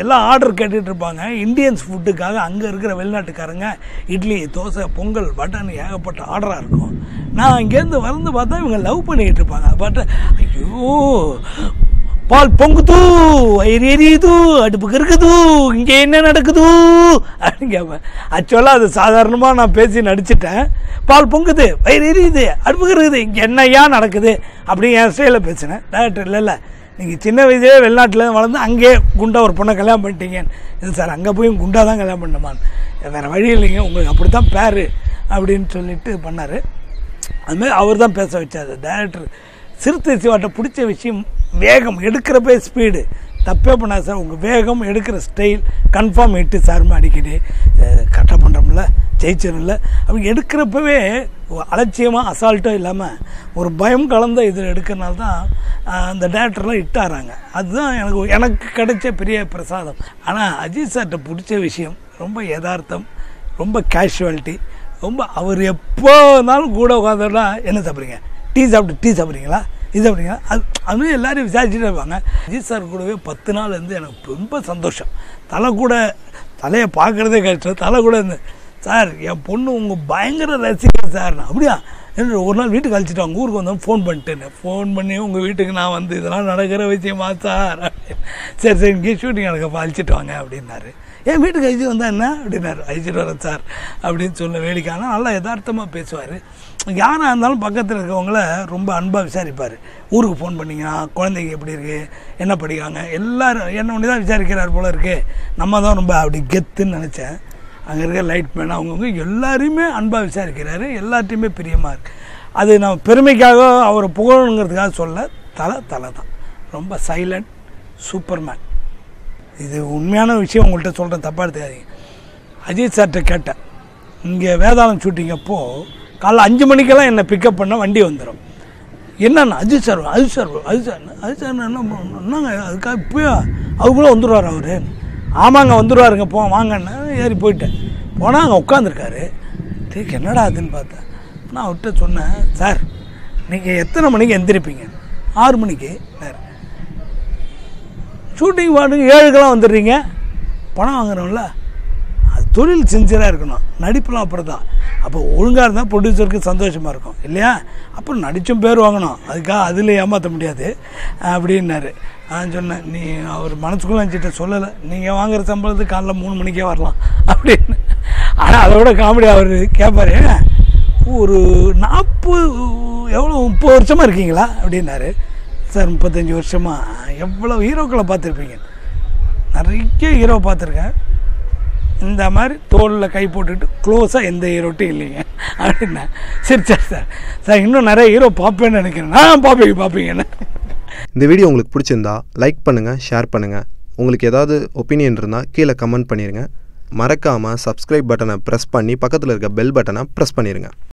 எல்லாம் ஆர்டர் கேட்டுட்டு இருப்பாங்க இந்தியன்ஸ் ஃபுட்டுக்காக அங்கே இருக்கிற வெளிநாட்டுக்காரங்க இட்லி தோசை பொங்கல் வடைன்னு ஏகப்பட்ட ஆர்டராக இருக்கும் நான் இங்கேருந்து வந்து பார்த்தா இவங்க லவ் பண்ணிக்கிட்டு இருப்பாங்க பட் ஐயோ பால் பொங்குது வயிறு எரியுது அடுப்புக்கு இருக்குது இங்கே என்ன நடக்குது அப்படின்னு கேட்பேன் ஆக்சுவலாக அது சாதாரணமாக நான் பேசி நடிச்சிட்டேன் பால் பொங்குது வயிறு எரியுது அடுப்புக்கு இருக்குது இங்கே என்னையா நடக்குது அப்படின்னு என் ஸ்டைலில் பேசினேன் டேரக்டர் இல்லை இல்லை நீங்கள் சின்ன வயசுலேயே வெளிநாட்டில் வளர்ந்து அங்கேயே குண்டா ஒரு பொண்ணை கல்யாணம் பண்ணிட்டீங்க இது சார் அங்கே போய் குண்டா தான் கல்யாணம் பண்ணமான்னு வேறு வழி இல்லைங்க உங்களுக்கு அப்படி தான் பேர் அப்படின்னு சொல்லிட்டு பண்ணார் அதுமாதிரி அவர் தான் பேச வச்சார் டேரக்டர் சிறுத்தை சிவாட்ட பிடிச்ச விஷயம் வேகம் எடுக்கிறப்பே ஸ்பீடு தப்பே பண்ணாது சார் உங்கள் வேகம் எடுக்கிற ஸ்டைல் கன்ஃபார்ம் இட்டு சார்மா அடிக்கடி கரெக்டாக பண்ணுறோம்ல ஜெயிச்சிடும்ல அப்படி எடுக்கிறப்பவே அலட்சியமாக அசால்ட்டோ இல்லாமல் ஒரு பயம் கலந்த இதில் எடுக்கிறனால தான் ஆஹ், அந்த டேரக்டர்லாம் இட்டாராங்க அதுதான் எனக்கு எனக்கு கிடைச்ச பெரிய பிரசாதம் ஆனால் அஜித் சார்கிட்ட பிடிச்ச விஷயம் ரொம்ப யதார்த்தம் ரொம்ப கேஷுவாலிட்டி ரொம்ப அவர் எப்போ இருந்தாலும் கூட உட்காந்துனா என்ன சாப்பிட்றீங்க டீ சாப்பிட்டு டீ சாப்பிட்றீங்களா இது சாப்பிட்றீங்களா அது அதுவும் எல்லாரும் விசாரிச்சுட்டே இருப்பாங்க அஜித் சார் கூடவே பத்து நாள் இருந்து எனக்கு ரொம்ப சந்தோஷம் தலை கூட தலையை பார்க்குறதே கஷ்டம் தலை கூட இருந்து சார் என் பொண்ணு உங்கள் பயங்கர ரசிகர் சார் நான் அப்படியா என்று ஒரு நாள் வீட்டுக்கு அழைச்சிட்டு அவங்க ஊருக்கு வந்தோம் ஃபோன் பண்ணிட்டேன் ஃபோன் பண்ணி உங்கள் வீட்டுக்கு நான் வந்து இதெல்லாம் நடக்கிற விஷயமா சார் அப்படின்னு. சரி சரி இங்கே ஷூட்டிங் நடக்கப்போ அழைச்சிட்டு வாங்க அப்படின்னாரு என் வீட்டுக்கு அழைச்சிட்டு வந்தா என்ன அப்படின்னாரு அழைச்சிட்டு வரேன் சார் அப்படின்னு சொல்ல வேடிக்கை ஆனால் நல்லா யதார்த்தமாக பேசுவார் யாராக இருந்தாலும் பக்கத்தில் இருக்கவங்கள ரொம்ப அன்பாக விசாரிப்பார் ஊருக்கு ஃபோன் பண்ணிங்கன்னா குழந்தைங்க எப்படி இருக்குது என்ன படிக்கிறாங்க எல்லாரும் என்ன ஒன்று தான் விசாரிக்கிறார் போல இருக்கு நம்ம தான் ரொம்ப அப்படி கெத்துன்னு நினச்சேன் அங்கே இருக்க லைட் மேன் அவங்கவுங்க எல்லாரையுமே அன்பாக விசாரிக்கிறாரு எல்லார்ட்டையுமே பிரியமாக இருக்கு அது நான் பெருமைக்காக அவரை புகழணுங்கிறதுக்காக சொல்ல தலை தலை தான் ரொம்ப சைலண்ட் சூப்பர்மேன் இது உண்மையான விஷயம் உங்கள்கிட்ட சொல்கிறேன் தப்பாக எடுத்துக்காதீங்க அஜித் சார்கிட்ட கேட்டேன் இங்கே வேதாளம் ஷூட்டிங் அப்போ காலைல அஞ்சு மணிக்கெல்லாம் என்னை பிக்கப் பண்ண வண்டி வந்துடும் என்னண்ணா Ajith sir Ajith sir Ajith sir Ajith sir என்ன பண்ணணும்? என்னங்க அதுக்காக இப்போயா அதுக்குள்ளே வந்துடுவார் அவர் ஆமாங்க வந்துடுவாருங்க போ வாங்கன்னு ஏறி போயிட்டேன் போனால் அங்கே உட்காந்துருக்காரு டேக் என்னடா அதுன்னு பார்த்தேன் நான் அவர்கிட்ட சொன்னேன் சார் நீங்கள் எத்தனை மணிக்கு எந்திரிப்பீங்க ஆறு மணிக்கு சார் ஷூட்டிங் பாட்டுக்கு ஏழுக்கெல்லாம் வந்துடுறீங்க பணம் வாங்குறோம்ல அது தொழில் சின்சியராக இருக்கணும் நடிப்புலாம் அப்புறம் தான் அப்போ ஒழுங்காக இருந்தால் ப்ரொடியூசருக்கு சந்தோஷமாக இருக்கும் இல்லையா அப்புறம் நடிச்சும் பேர் வாங்கணும் அதுக்காக அதில் ஏமாற்ற முடியாது அப்படின்னாரு நான் சொன்னேன் நீ அவர் மனசுக்குள்ள நினச்சிட்ட சொல்லலை நீங்கள் வாங்குற சம்பளத்துக்கு காலைல மூணு மணிக்கே வரலாம் அப்படின்னு ஆனால் அதை விட காமெடி அவர் கேட்பாரு ஒரு நாற்பது எவ்வளோ முப்பது வருஷமாக இருக்கீங்களா அப்படின்னாரு சார் முப்பத்தஞ்சு வருஷமா எவ்வளோ ஹீரோக்களை பார்த்துருப்பீங்க நிறைய ஹீரோ பார்த்துருக்கேன் இந்த மாதிரி தோளில் கை போட்டுட்டு க்ளோஸாக எந்த ஹீரோட்டும் இல்லைங்க அப்படின்னா சரி சரி சார் சார் இன்னும் நிறைய ஹீரோ பார்ப்பேன்னு நினைக்கிறேன் நான் பார்ப்பீங்க பார்ப்பீங்கன்னு இந்த வீடியோ உங்களுக்கு பிடிச்சிருந்தா லைக் பண்ணுங்கள் ஷேர் பண்ணுங்கள் உங்களுக்கு ஏதாவது ஒப்பீனியன் இருந்தால் கீழே கமெண்ட் பண்ணிடுங்க மறக்காமல் சப்ஸ்கிரைப் பட்டனை ப்ரெஸ் பண்ணி பக்கத்தில் இருக்க பெல் பட்டனை ப்ரெஸ் பண்ணிடுங்க